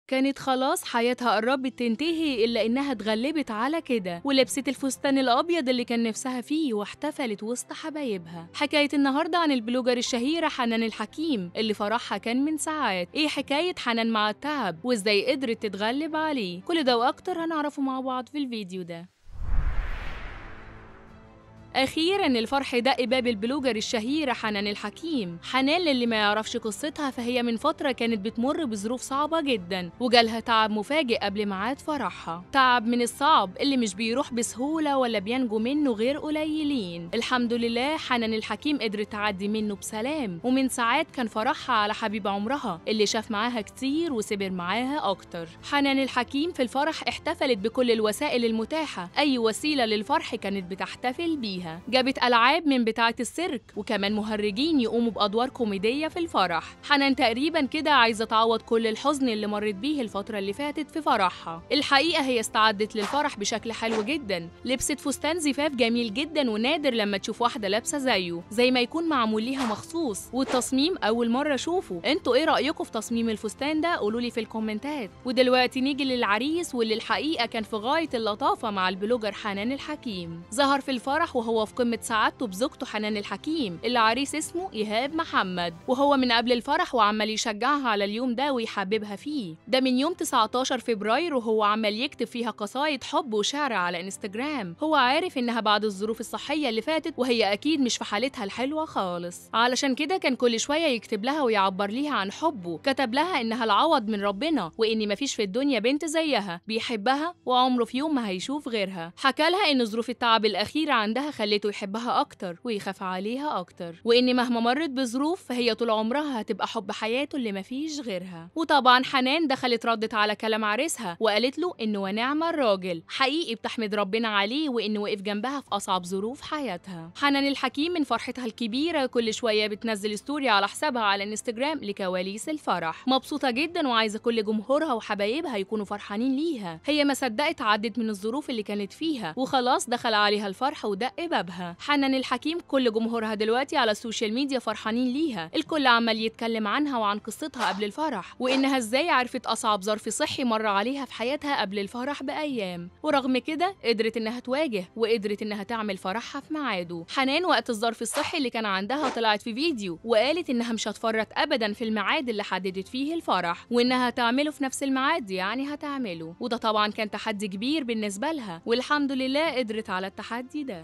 كانت خلاص حياتها قربت تنتهي إلا إنها اتغلبت على كده ولبست الفستان الأبيض اللي كان نفسها فيه واحتفلت وسط حبايبها حكاية النهاردة عن البلوجر الشهيرة حنان الحكيم اللي فرحها كان من ساعات إيه حكاية حنان مع التعب وإزاي قدرت تتغلب عليه كل ده وأكتر هنعرفه مع بعض في الفيديو ده أخيرا الفرح دق باب البلوجر الشهيرة حنان الحكيم حنان للي ما يعرفش قصتها فهي من فترة كانت بتمر بظروف صعبة جدا وجالها تعب مفاجئ قبل ميعاد فرحها تعب من الصعب اللي مش بيروح بسهولة ولا بينجو منه غير قليلين الحمد لله حنان الحكيم قدرت تعدي منه بسلام ومن ساعات كان فرحها على حبيب عمرها اللي شاف معاها كتير وسبر معاها أكتر حنان الحكيم في الفرح احتفلت بكل الوسائل المتاحة أي وسيلة للفرح كانت بتحتفل بيها فيها جابت ألعاب من بتاعة السيرك وكمان مهرجين يقوموا بأدوار كوميدية في الفرح حنان تقريبا كده عايزة تعوض كل الحزن اللي مرت بيه الفترة اللي فاتت في فرحها الحقيقة هي استعدت للفرح بشكل حلو جدا لبست فستان زفاف جميل جدا ونادر لما تشوف واحدة لابسة زيه زي ما يكون معمول ليها مخصوص والتصميم أول مرة أشوفه انتوا ايه رأيكم في تصميم الفستان ده قولوا لي في الكومنتات ودلوقتي نيجي للعريس واللي الحقيقة كان في غاية اللطافة مع البلوجر حنان الحكيم ظهر في الفرح وهو وهو في قمة سعادته بزوجته حنان الحكيم اللي عريس اسمه إيهاب محمد وهو من قبل الفرح وعمال يشجعها على اليوم ده ويحببها فيه ده من يوم 19 فبراير وهو عمال يكتب فيها قصايد حب وشعر على انستجرام هو عارف إنها بعد الظروف الصحية اللي فاتت وهي أكيد مش في حالتها الحلوة خالص علشان كده كان كل شوية يكتب لها ويعبر ليها عن حبه كتب لها إنها العوض من ربنا وإن مفيش في الدنيا بنت زيها بيحبها وعمره في يوم ما هيشوف غيرها حكى لها إن ظروف التعب الأخيرة عندها خلته يحبها أكتر ويخاف عليها أكتر وإن مهما مرت بظروف فهي طول عمرها هتبقى حب حياته اللي مفيش غيرها وطبعا حنان دخلت ردت على كلام عريسها وقالت له إنه ونعم الراجل حقيقي بتحمد ربنا عليه وإنه وقف جنبها في أصعب ظروف حياتها حنان الحكيم من فرحتها الكبيرة كل شوية بتنزل ستوري على حسابها على انستجرام لكواليس الفرح مبسوطة جدا وعايزة كل جمهورها وحبايبها يكونوا فرحانين ليها هي ما صدقت عدت من الظروف اللي كانت فيها وخلاص دخل عليها الفرح ودق بابها حنان الحكيم كل جمهورها دلوقتي على السوشيال ميديا فرحانين ليها الكل عمال يتكلم عنها وعن قصتها قبل الفرح وانها ازاي عرفت اصعب ظرف صحي مر عليها في حياتها قبل الفرح بايام ورغم كده قدرت انها تواجه وقدرت انها تعمل فرحها في ميعاده حنان وقت الظرف الصحي اللي كان عندها طلعت في فيديو وقالت انها مش هتفرط ابدا في الميعاد اللي حددت فيه الفرح وانها هتعمله في نفس الميعاد يعني هتعمله وده طبعا كان تحدي كبير بالنسبه لها والحمد لله قدرت على التحدي ده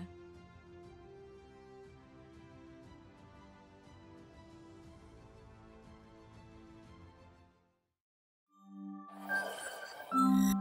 Thank you.